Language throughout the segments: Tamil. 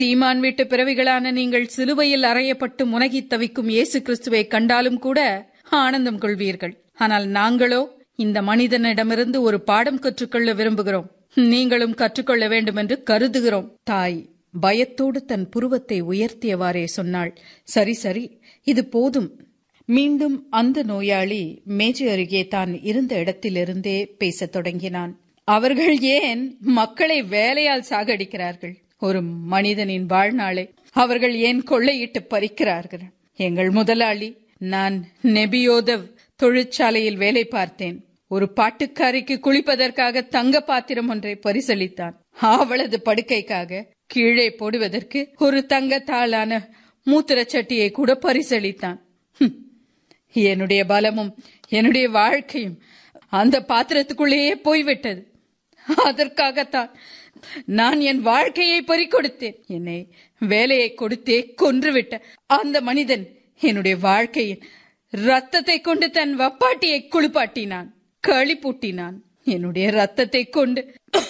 சீமான் வீட்டு பிறவிகளான நீங்கள் சிலுவையில் அறையப்பட்டு முனகித் தவிக்கும் இயேசு கிறிஸ்துவை கண்டாலும் கூட ஆனந்தம் கொள்வீர்கள் ஆனால் நாங்களோ இந்த மனிதனிடமிருந்து ஒரு பாடம் கற்றுக்கொள்ள விரும்புகிறோம் நீங்களும் கற்றுக்கொள்ள வேண்டும் என்று கருதுகிறோம் தாய் பயத்தோடு தன் புருவத்தை உயர்த்தியவாறே சொன்னாள் சரி சரி இது போதும் மீண்டும் அந்த நோயாளி மேஜை அருகே தான் இருந்த இடத்திலிருந்தே பேசத் தொடங்கினான் அவர்கள் ஏன் மக்களை வேலையால் சாகடிக்கிறார்கள் ஒரு மனிதனின் வாழ்நாளை அவர்கள் ஏன் கொள்ளையிட்டு பறிக்கிறார்கள் எங்கள் முதலாளி நான் நெபியோதவ் தொழிற்சாலையில் வேலை பார்த்தேன் ஒரு பாட்டுக்காரிக்கு குளிப்பதற்காக தங்க பாத்திரம் ஒன்றை பரிசளித்தான் அவளது படுக்கைக்காக கீழே போடுவதற்கு ஒரு தங்கத்தாளான மூத்திரச் சட்டியை கூட பரிசளித்தான் ஹம். என்னுடைய பலமும் என்னுடைய வாழ்க்கையும் அந்த பாத்திரத்துக்குள்ளேயே போய்விட்டது அதற்காகத்தான் நான் என் வாழ்க்கையை பறிக்கொடுத்தேன் என்னை வேலையை கொடுத்தே கொன்றுவிட்ட அந்த மனிதன் என்னுடைய வாழ்க்கையின் ரத்தத்தை கொண்டு தன் வப்பாட்டியை குளிப்பாட்டினான் களிப்பூட்டினான் என்னுடைய ரத்தத்தை கொண்டு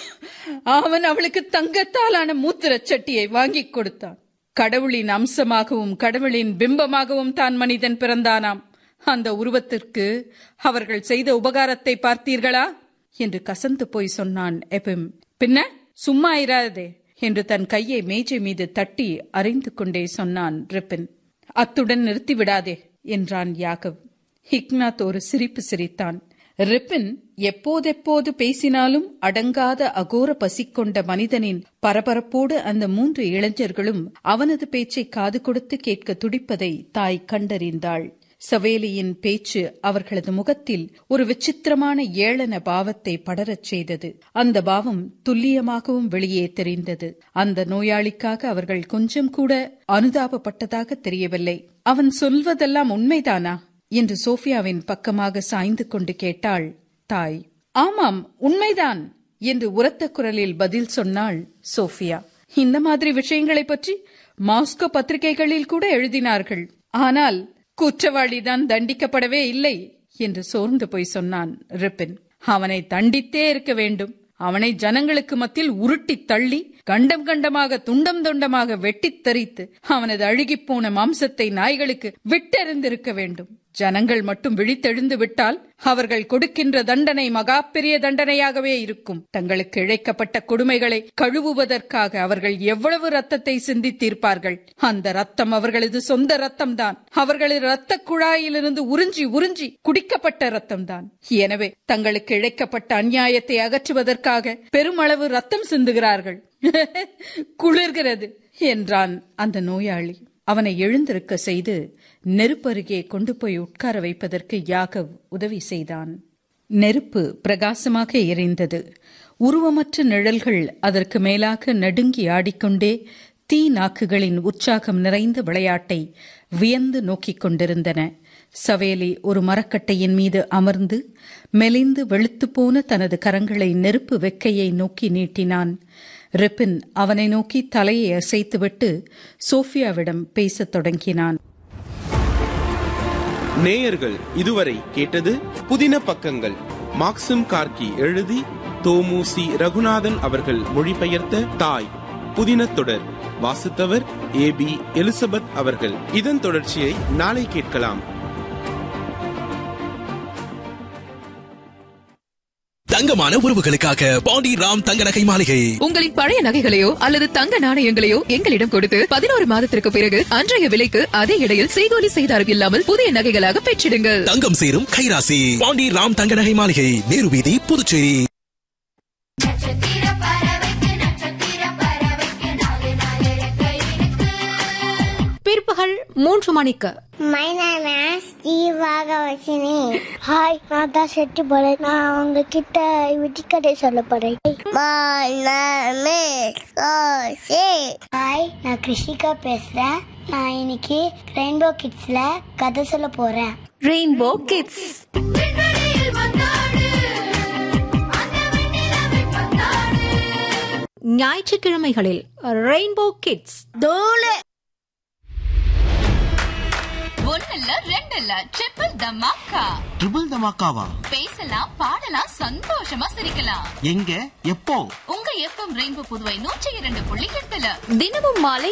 அவன் அவளுக்கு தங்கத்தாலான மூத்திரச் சட்டியை வாங்கிக் கொடுத்தான் கடவுளின் அம்சமாகவும் கடவுளின் பிம்பமாகவும் தான் மனிதன் பிறந்தானாம் அந்த உருவத்திற்கு அவர்கள் செய்த உபகாரத்தை பார்த்தீர்களா என்று கசந்து போய் சொன்னான் எபிம் பின்ன சும்மா இராதே என்று தன் கையை மேஜை மீது தட்டி அறைந்து கொண்டே சொன்னான் ரிப்பின் அத்துடன் நிறுத்திவிடாதே என்றான் யாகவ் ஹிக்னாத் ஒரு சிரிப்பு சிரித்தான் ரிப்பின் எப்போதெப்போது பேசினாலும் அடங்காத அகோர பசி கொண்ட மனிதனின் பரபரப்போடு அந்த மூன்று இளைஞர்களும் அவனது பேச்சை காது கொடுத்து கேட்க துடிப்பதை தாய் கண்டறிந்தாள் சவேலியின் பேச்சு அவர்களது முகத்தில் ஒரு விசித்திரமான ஏளன பாவத்தை படரச் செய்தது அந்த பாவம் துல்லியமாகவும் வெளியே தெரிந்தது அந்த நோயாளிக்காக அவர்கள் கொஞ்சம் கூட அனுதாபப்பட்டதாக தெரியவில்லை அவன் சொல்வதெல்லாம் உண்மைதானா என்று சோஃபியாவின் பக்கமாக சாய்ந்து கொண்டு கேட்டாள் தாய் ஆமாம் உண்மைதான் என்று உரத்த குரலில் பதில் சொன்னாள் சோஃபியா இந்த மாதிரி விஷயங்களை பற்றி மாஸ்கோ பத்திரிகைகளில் கூட எழுதினார்கள் ஆனால் குற்றவாளிதான் தண்டிக்கப்படவே இல்லை என்று சோர்ந்து போய் சொன்னான் ரிப்பின் அவனை தண்டித்தே இருக்க வேண்டும் அவனை ஜனங்களுக்கு மத்தியில் உருட்டி தள்ளி கண்டம் கண்டமாக துண்டம் துண்டமாக வெட்டித் தரித்து அவனது அழுகிப்போன மாம்சத்தை நாய்களுக்கு விட்டெறிந்திருக்க வேண்டும் ஜனங்கள் மட்டும் விழித்தெழுந்து விட்டால் அவர்கள் கொடுக்கின்ற தண்டனை மகா பெரிய தண்டனையாகவே இருக்கும் தங்களுக்கு இழைக்கப்பட்ட கொடுமைகளை கழுவுவதற்காக அவர்கள் எவ்வளவு ரத்தத்தை சிந்தித்தீர்ப்பார்கள் அந்த ரத்தம் அவர்களது சொந்த ரத்தம் தான் அவர்களது ரத்த குழாயிலிருந்து உறிஞ்சி உறிஞ்சி குடிக்கப்பட்ட ரத்தம் தான் எனவே தங்களுக்கு இழைக்கப்பட்ட அநியாயத்தை அகற்றுவதற்காக பெருமளவு ரத்தம் சிந்துகிறார்கள் குளிர்கிறது என்றான் அந்த நோயாளி அவனை எழுந்திருக்க செய்து நெருப்பருகே கொண்டு போய் உட்கார வைப்பதற்கு யாகவ் உதவி செய்தான் நெருப்பு பிரகாசமாக எரிந்தது உருவமற்ற நிழல்கள் அதற்கு மேலாக நடுங்கி ஆடிக்கொண்டே தீ நாக்குகளின் உற்சாகம் நிறைந்த விளையாட்டை வியந்து நோக்கிக் கொண்டிருந்தன சவேலி ஒரு மரக்கட்டையின் மீது அமர்ந்து மெலிந்து வெளுத்துப்போன தனது கரங்களை நெருப்பு வெக்கையை நோக்கி நீட்டினான் ரிப்பின் அவனை நோக்கி தலையை அசைத்துவிட்டு சோஃபியாவிடம் பேசத் தொடங்கினான் நேயர்கள் இதுவரை கேட்டது புதின பக்கங்கள் மாக்சிம் கார்கி எழுதி தோமு சி ரகுநாதன் அவர்கள் மொழிபெயர்த்த தாய் புதின தொடர் வாசித்தவர் ஏ பி எலிசபெத் அவர்கள் இதன் தொடர்ச்சியை நாளை கேட்கலாம் தங்கமான உறவுகளுக்காக பாண்டி ராம் தங்க நகை மாளிகை உங்களின் பழைய நகைகளையோ அல்லது தங்க நாணயங்களையோ எங்களிடம் கொடுத்து பதினோரு மாதத்திற்கு பிறகு அன்றைய விலைக்கு அதே இடையில் செய்கூலி செய்தாரம் இல்லாமல் புதிய நகைகளாக பெற்றிடுங்கள் தங்கம் சேரும் கைராசி பாண்டி ராம் தங்க நகை மாளிகை நேரு வீதி புதுச்சேரி நட்சத்திர பறவைக்கு நட்சத்திர பறவைக்கு நாலு நாலு ரெக்கை இருக்கு பிற்பகல் மூன்று மணிக்கு மை நேம் இஸ் ஜீவாகவசினி ஹாய் நான் தான் செட்டு போறேன் நான் உங்ககிட்ட விட்டிக்கதை சொல்ல போறேன் மை நேம் இஸ் ஹாய் நான் கிருஷிகா பேசுறேன் நான் இன்னைக்கு ரெயின்போ கிட்ஸ்ல கதை சொல்ல போறேன் ரெயின்போ கிட்ஸ் விண்வெளியில் வந்தாடு அந்த வெண்ணிலவை பந்தாடு ஞாயிற்றுக்கிழமைகளில் ரெயின்போ கிட்ஸ் தூளு ஒன்னு இல்ல ரெண்டு இல்ல ட்ரிபிள் தமாக்கா ட்ரிபிள் தமாக்காவா பேசலாம் பாடலாம் சந்தோஷமா சிரிக்கலாம் எங்க எப்போ உங்க எஃப்எம் ரெயின்போ புதுவை நூற்றி இரண்டு புள்ளி எட்டுல தினமும் மாலை